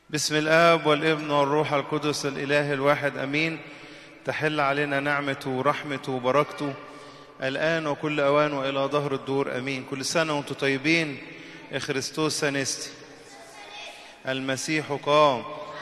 بسم الآب والابن والروح القدس الإله الواحد أمين تحل علينا نعمته ورحمته وبركته الآن وكل أوان وإلى ظهر الدور أمين كل سنة وأنتم طيبين يا خريستوس سانستي المسيح قام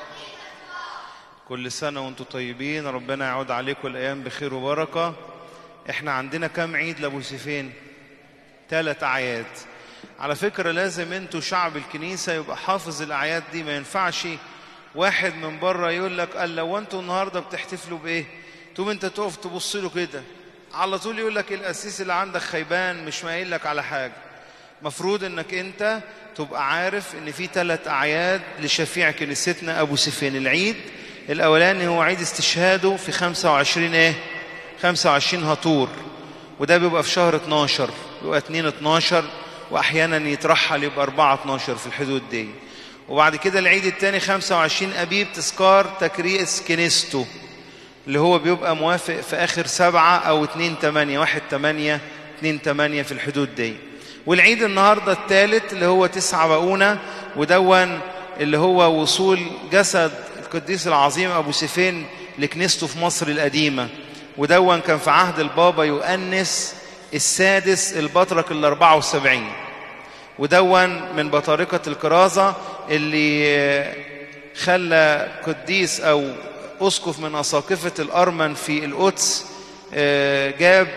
كل سنة وأنتم طيبين ربنا يعود عليكم الأيام بخير وبركة إحنا عندنا كم عيد لأبو سيفين ثلاث أعياد على فكرة لازم انتوا شعب الكنيسة يبقى حافظ الأعياد دي ما ينفعش واحد من بره يقول لك قال لو انتوا النهارده بتحتفلوا بإيه؟ تقوم انت تقف تبص له كده على طول يقول لك القسيس اللي عندك خيبان مش مايل لك على حاجة مفروض انك انت تبقى عارف ان في ثلاث أعياد لشفيع كنيستنا أبو سيفين العيد الأولاني هو عيد استشهاده في 25 إيه؟ 25 هطور وده بيبقى في شهر 12 بيبقى 2 12 واحيانا يترحل يبقى 4 12 في الحدود دي وبعد كده العيد الثاني 25 ابيب تذكار تكريس كنيسته اللي هو بيبقى موافق في اخر سبعة او 2 8 1 8 2 8 في الحدود دي والعيد النهارده الثالث اللي هو 9 بقونه ودون اللي هو وصول جسد القديس العظيم ابو سيفين لكنيسته في مصر القديمه ودون كان في عهد البابا يؤنس السادس البطرك ال 74 ودون من بطاركة الكرازة اللي خلى قديس أو أسقف من أساقفة الأرمن في القدس جاب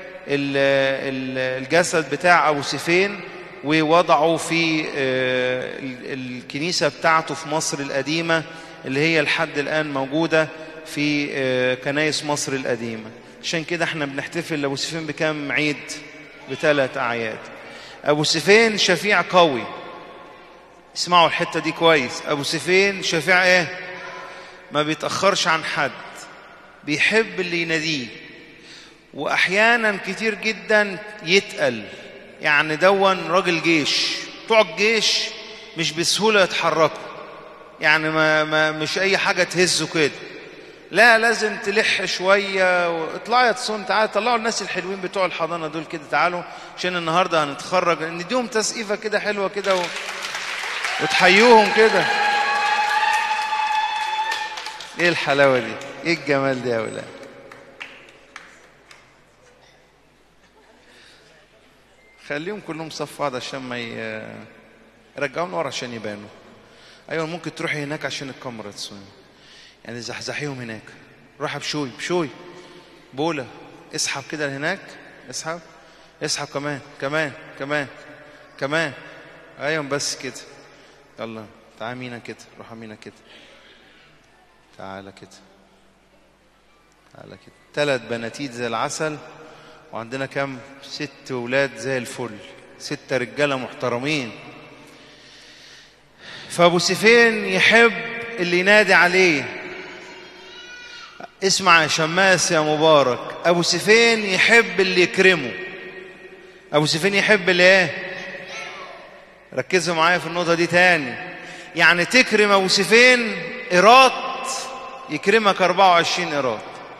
الجسد بتاع أبو سيفين ووضعه في الكنيسة بتاعته في مصر القديمة اللي هي لحد الآن موجودة في كنايس مصر القديمة عشان كده احنا بنحتفل لابو سيفين بكام عيد بثلاث اعياد ابو سيفين شفيع قوي اسمعوا الحته دي كويس ابو سيفين شفيع ايه ما بيتاخرش عن حد بيحب اللي يناديه واحيانا كتير جدا يتقل يعني دون راجل جيش بتوع الجيش مش بسهوله يتحركوا يعني ما, ما مش اي حاجه تهزه كده لا لازم تلح شوية واطلعوا يا تصون تعالوا طلعوا الناس الحلوين بتوع الحضانة دول كده تعالوا عشان النهاردة هنتخرج نديهم تسقيفة كده حلوة كده و... وتحيوهم كده ايه الحلاوة دي ايه الجمال ده يا ولاد خليهم كلهم صف واحد عشان ما ي... رجعوهم ورا عشان يبانوا ايوه ممكن تروحي هناك عشان الكاميرا تصوني يعني زحزحيهم هناك روح بشوي بشوي بولا اسحب كده لهناك اسحب اسحب كمان كمان كمان كمان ايوه بس كده يلا تعال مينا كده روح مينا كده تعالى كده تعالى كده ثلاث بناتيت زي العسل وعندنا كم ست ولاد زي الفل ستة رجالة محترمين فأبو سيفين يحب اللي ينادي عليه اسمع يا شماس يا مبارك ابو سيفين يحب اللي يكرمه ابو سيفين يحب اللي ايه ركزوا معايا في النقطه دي تاني يعني تكرم ابو سيفين ايراد يكرمك 24 ايراد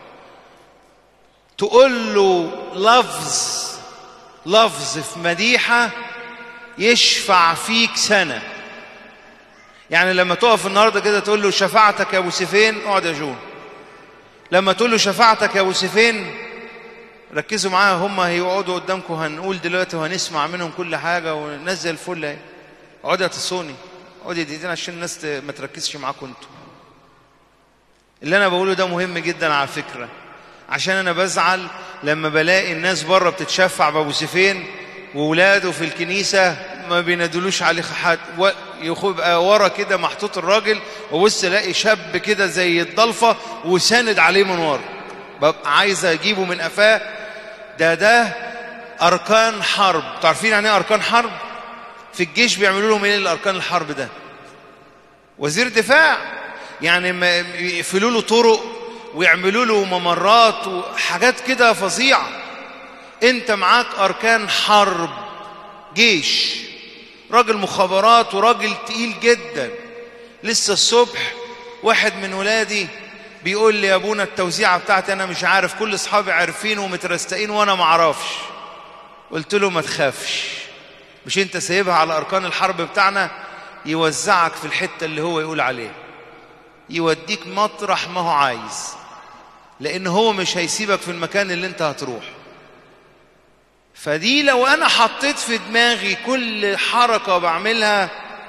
تقول له لفظ لفظ في مديحه يشفع فيك سنه يعني لما تقف النهارده كده تقول له شفاعتك يا ابو سيفين اقعد يا جون لما تقول له شفاعتك يا ابو سيفين ركزوا معايا هم هيقعدوا قدامكم هنقول دلوقتي وهنسمع منهم كل حاجه وننزل الفل اهي اقعدي يا تصوني اقعدي دقيقتين عشان الناس ما تركزش معاكم انتوا اللي انا بقوله ده مهم جدا على فكره عشان انا بزعل لما بلاقي الناس بره بتتشفع بابو سيفين وولاده في الكنيسه ما بينادلوش عليه حد يبقى ورا كده محطوط الراجل وبص الاقي شاب كده زي الضلفه وساند عليه من ورا ببقى عايز اجيبه من قفاه ده ده اركان حرب تعرفين يعني ايه اركان حرب في الجيش بيعملوا لهم ايه الاركان الحرب ده وزير دفاع يعني يقفلوا له طرق ويعملوا له ممرات وحاجات كده فظيعه انت معاك اركان حرب جيش راجل مخابرات وراجل تقيل جدا لسه الصبح واحد من ولادي بيقول لي يا ابونا التوزيعه بتاعتي انا مش عارف كل اصحابي عارفين ومترستقين وانا ما اعرفش قلت له ما تخافش مش انت سايبها على اركان الحرب بتاعنا يوزعك في الحتة اللي هو يقول عليه يوديك مطرح ما هو عايز لأن هو مش هيسيبك في المكان اللي انت هتروح فدي لو أنا حطيت في دماغي كل حركة بعملها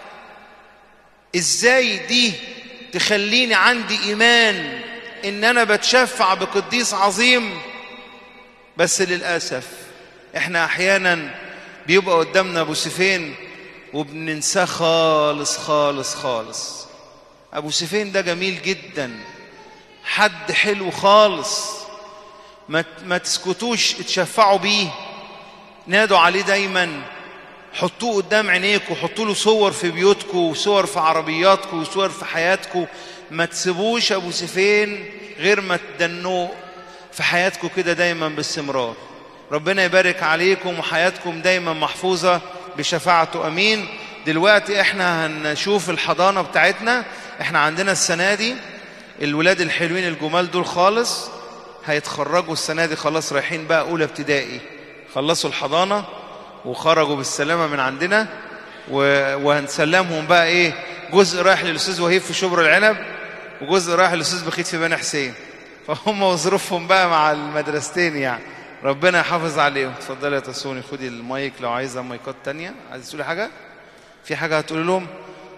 إزاي دي تخليني عندي إيمان إن أنا بتشفع بقديس عظيم بس للأسف إحنا أحيانا بيبقى قدامنا أبو سيفين وبننساه خالص خالص خالص أبو سيفين ده جميل جدا حد حلو خالص ما ما تسكتوش اتشفعوا بيه نادوا عليه دايما حطوه قدام عينيكم حطوا له صور في بيوتكم وصور في عربياتكم وصور في حياتكم ما تسيبوش ابو سيفين غير ما تدنوه في حياتكم كده دايما باستمرار ربنا يبارك عليكم وحياتكم دايما محفوظة بشفاعته أمين دلوقتي احنا هنشوف الحضانة بتاعتنا احنا عندنا السنة دي الولاد الحلوين الجمال دول خالص هيتخرجوا السنة دي خلاص رايحين بقى أولى ابتدائي خلصوا الحضانة وخرجوا بالسلامة من عندنا وهنسلمهم بقى ايه جزء رايح للأستاذ وهيب في شبر العنب وجزء رايح للأستاذ بخيت في بني حسين فهم وظروفهم بقى مع المدرستين يعني ربنا يحافظ عليهم اتفضلي يا تسوني خدي المايك لو عايزه مايكات تانية عايز تقولي حاجة في حاجة هتقولي لهم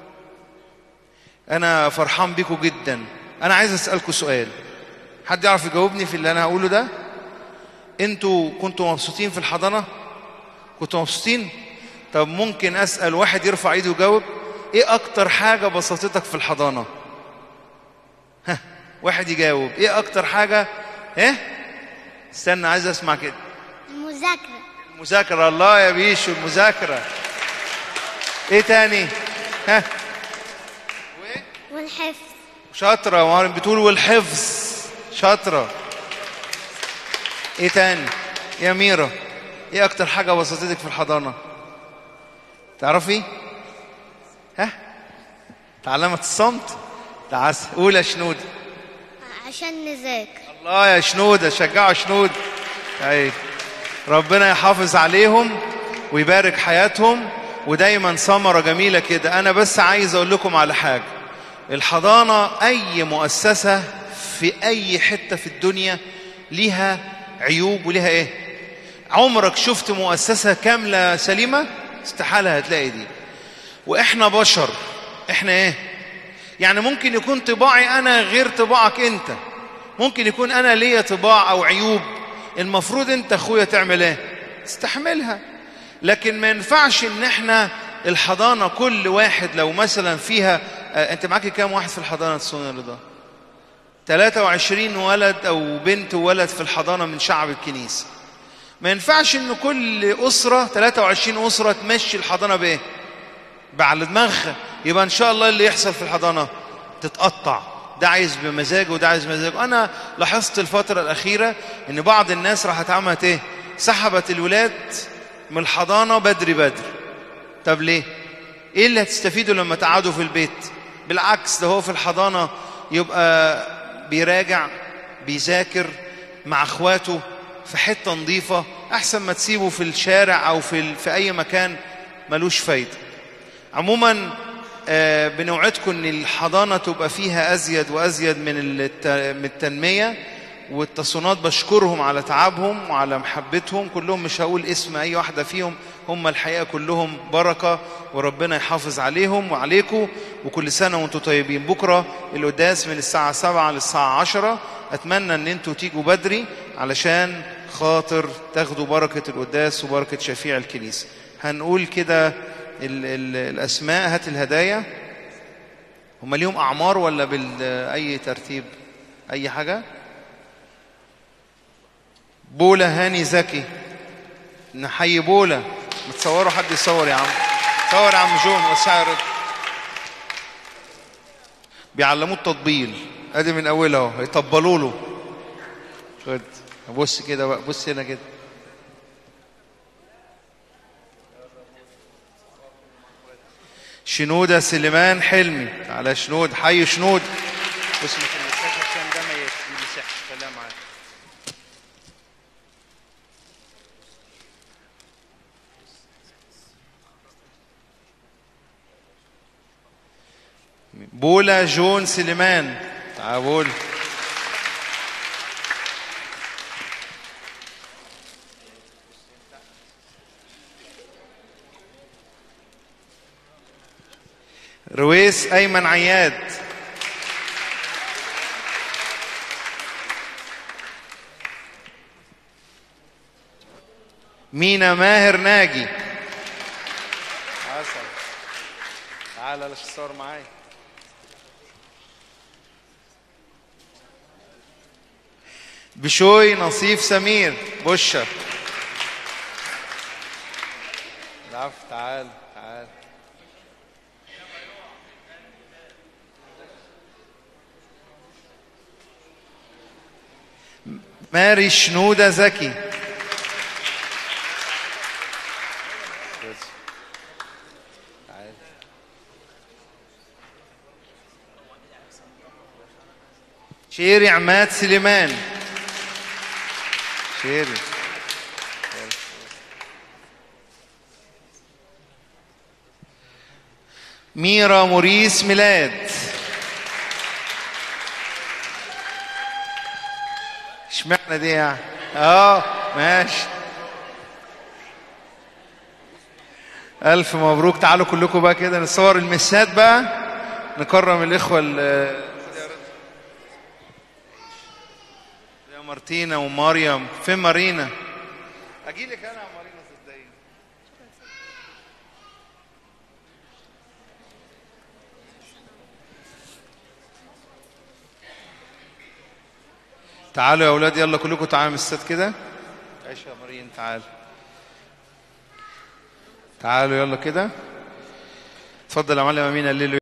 أنا فرحان بيكم جدا أنا عايز أسألكم سؤال حد يعرف يجاوبني في اللي أنا هقوله ده أنتوا كنتوا مبسوطين في الحضانة كنتوا مبسوطين طب ممكن أسأل واحد يرفع إيده ويجاوب إيه أكتر حاجة بسطتك في الحضانة ها واحد يجاوب إيه أكتر حاجة إيه استنى عايز أسمع كده المذاكرة المذاكرة الله يا بيشو المذاكرة إيه تاني ها والحفظ شاطرة وهارم بتقول والحفظ شاطرة ايه تاني يا ميرا ايه اكتر حاجة بسطتك في الحضانة تعرفي ها تعلمت الصمت تعس قول يا شنود عشان نذاكر الله يا شنود شجعوا شنود اي ربنا يحافظ عليهم ويبارك حياتهم ودايما ثمرة جميلة كده انا بس عايز اقول لكم على حاجة الحضانة أي مؤسسة في أي حتة في الدنيا ليها عيوب وليها إيه عمرك شفت مؤسسة كاملة سليمة استحالة هتلاقي دي وإحنا بشر إحنا إيه يعني ممكن يكون طباعي أنا غير طباعك أنت ممكن يكون أنا ليا طباع أو عيوب المفروض أنت أخويا تعمل إيه استحملها لكن ما ينفعش إن إحنا الحضانة كل واحد لو مثلا فيها آه، انت معاكي كام واحد في الحضانة سونيا رضا 23 ولد او بنت وولد في الحضانة من شعب الكنيسة ما ينفعش ان كل اسرة 23 اسرة تمشي الحضانة بايه بعلى دماغها يبقى ان شاء الله اللي يحصل في الحضانة تتقطع ده عايز بمزاجه وده عايز بمزاجه انا لاحظت الفترة الاخيرة ان بعض الناس راحت عملت ايه سحبت الولاد من الحضانة بدري بدري طب ليه ايه اللي هتستفيدوا لما تقعدوا في البيت بالعكس ده هو في الحضانة يبقى بيراجع بيذاكر مع اخواته في حتة نظيفة احسن ما تسيبه في الشارع او في, ال... في اي مكان ملوش فايدة عموما آه، بنوعدكم ان الحضانة تبقى فيها ازيد وازيد من الت... من التنمية والتصونات بشكرهم على تعبهم وعلى محبتهم كلهم مش هقول اسم اي واحدة فيهم هم الحقيقة كلهم بركة وربنا يحافظ عليهم وعليكم وكل سنة وانتم طيبين بكرة القداس من الساعة 7 للساعة 10 أتمنى أن انتوا تيجوا بدري علشان خاطر تاخدوا بركة القداس وبركة شفيع الكنيسة هنقول كده ال ال الأسماء هات الهدايا هم ليهم أعمار ولا بأي ترتيب أي حاجة بولا هاني زكي نحيي بولا ما تصوروا حد يصور يا عم صور يا عم جون وسع رد بيعلموه التطبيل ادي من اولها اهو يطبلوا له خد بص كده بقى بص هنا كده شنودة سليمان حلمي على شنود حي شنود بص ما تلمسهاش عشان ده ما يمسحش خليها معاك بولا جون سليمان تعال بولا رويس ايمن عياد مينا ماهر ناجي عسل تعال لا تصور معايا بشوي نصيف سمير بشر العفو تعال تعال ماري شنودة زكي تعال. شيري عماد سليمان شيري ميرا موريس ميلاد اشمعنى دي يعني اه ماشي الف مبروك تعالوا كلكم بقى كده نصور المسات بقى نكرم الاخوه ال- يا مارتينا ومريم فين مارينا اجي لك انا يا مارينا صدقيني تعالوا يا اولاد يلا كلكم تعالوا مسات كده عيش يا مارين تعال تعالوا يلا كده اتفضل يا معلم امين الليل